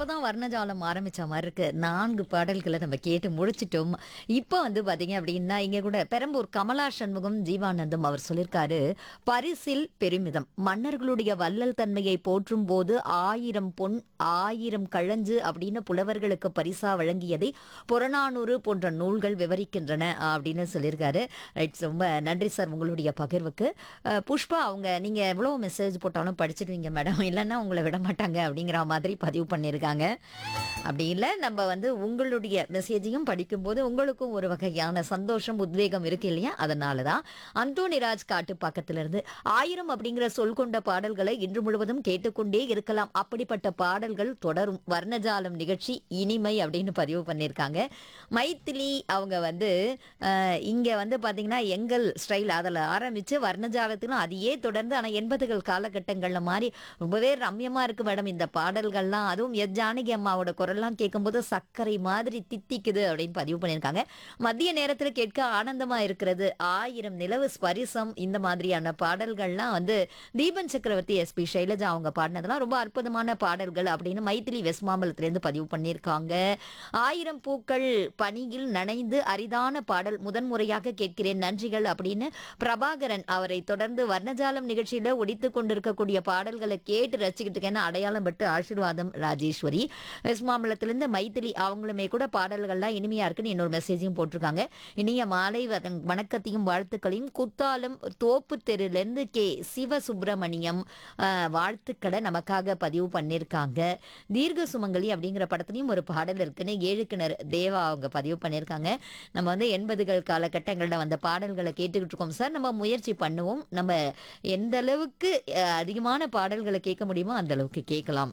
இப்பதான் வர்ணஜாலம் ஆரம்பிச்ச மாதிரி இருக்கு நான்கு பாடல்களை நம்ம கேட்டு முடிச்சிட்டோம் இப்போ வந்து பாத்தீங்க அப்படின்னா இங்க கூட பெரம்பூர் கமலா சண்முகம் ஜீவானந்தம் அவர் சொல்லியிருக்காரு பரிசில் பெருமிதம் மன்னர்களுடைய வள்ளல் தன்மையை போற்றும் போது ஆயிரம் பொன் ஆயிரம் கழஞ்சு அப்படின்னு புலவர்களுக்கு பரிசா வழங்கியதை புறநானூறு போன்ற நூல்கள் விவரிக்கின்றன அப்படின்னு சொல்லியிருக்காரு ரைட் ரொம்ப நன்றி சார் உங்களுடைய பகிர்வுக்கு அஹ், புஷ்பா அவங்க நீங்க எவ்வளவு மெசேஜ் போட்டாலும் படிச்சிடுவீங்க மேடம் இல்லைன்னா உங்களை விட மாட்டாங்க அப்படிங்கிற மாதிரி பதிவு பண்ணியிருக்காங்க அப்படி இல்லை நம்ம வந்து உங்களுடைய மெசேஜையும் படிக்கும்போது உங்களுக்கும் ஒரு வகையான சந்தோஷம் உத்வேகம் இருக்கு இல்லையா அதனால தான் அந்தோனிராஜ் காட்டு பக்கத்திலிருந்து ஆயிரம் அப்படிங்கிற சொல் கொண்ட பாடல்களை இன்று முழுவதும் கேட்டுக்கொண்டே இருக்கலாம் அப்படிப்பட்ட பாடல்கள் தொடரும் வர்ணஜாலம் நிகழ்ச்சி இனிமை அப்படின்னு பதிவு பண்ணியிருக்காங்க மைத்திலி அவங்க வந்து அஹ், இங்க வந்து பாத்தீங்கன்னா எங்கள் ஸ்டைல் அதில் ஆரம்பிச்சு வர்ணஜாலத்திலும் அதையே தொடர்ந்து ஆனா எண்பதுகள் காலகட்டங்கள்ல மாதிரி ரொம்பவே ரம்யமா இருக்கு மேடம் இந்த பாடல்கள்லாம் அதுவும் எஸ் ஜானகி அம்மாவோட குரல்லாம் கேட்கும்போது சர்க்கரை மாதிரி தித்திக்குது அப்படின்னு பதிவு பண்ணியிருக்காங்க மதிய நேரத்துல கேட்க ஆனந்தமா இருக்கிறது ஆயிரம் நிலவு ஸ்பரிசம் இந்த மாதிரியான பாடல்கள்லாம் வந்து தீபன் சக்கரவர்த்தி எஸ்பி சைலஜா அவங்க பாடினதெல்லாம் ரொம்ப அற்புதமான பாடல்கள் அப்படின்னு மைத்திலி வெஸ்மாம்பலத்திலேருந்து பதிவு பண்ணியிருக்காங்க ஆயிரம் பூக்கள் பனியில் நனைந்து அரிதான பாடல் முதன்முறையாக கேட்கிறேன் நன்றிகள் அப்படின்னு பிரபாகரன் அவரை தொடர்ந்து வர்ணஜாலம் நிகழ்ச்சியில ஒடித்து கொண்டிருக்கக்கூடிய பாடல்களை கேட்டு ரசிக்கிட்டு இருக்கேன்னு அடையாளம் பட்டு ஆசீர்வாதம் ராஜேஸ்வரி வெஸ்மாம்பலத்திலிருந்து மைத்திலி அவங்களுமே கூட பாடல்கள்லாம் இனிமையா இருக்குன்னு இன்னொரு மெசேஜையும் போட்டிருக்காங்க இனிய மாலை வண- வணக்கத்தையும் வாழ்த்துக்களையும் குத்தாலம் தோப்பு தெருலேருந்து கே சிவசுப்பிரமணியம் ஆஹ், வாழ்த்துக்களை நமக்காக பதிவு பண்ணியிருக்காங்க தீர்க்க சுமங்கலி அப்படிங்கிற படத்துலையும் ஒரு பாடல் இருக்குன்னு ஏழு கிணறு தேவா அவங்க பதிவு பண்ணியிருக்காங்க நம்ம வந்து எண்பதுகள் காலகட்டங்களில் வந்த பாடல்களை கேட்டுக்கிட்டு இருக்கோம் சார் நம்ம முயற்சி பண்ணுவோம் நம்ம எந்த அளவுக்கு அஹ், அதிகமான பாடல்களை கேட்க முடியுமோ அந்த அளவுக்கு கேட்கலாம்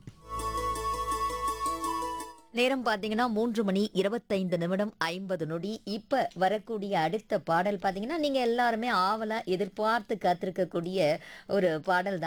நேரம் பார்த்தீங்கன்னா மூன்று மணி இருபத்தைந்து நிமிடம் ஐம்பது நொடி இப்ப வரக்கூடிய அடுத்த பாடல் பார்த்தீங்கன்னா நீங்க எல்லாருமே ஆவலா எதிர்பார்த்து காத்திருக்கக்கூடிய ஒரு பாடல் தான்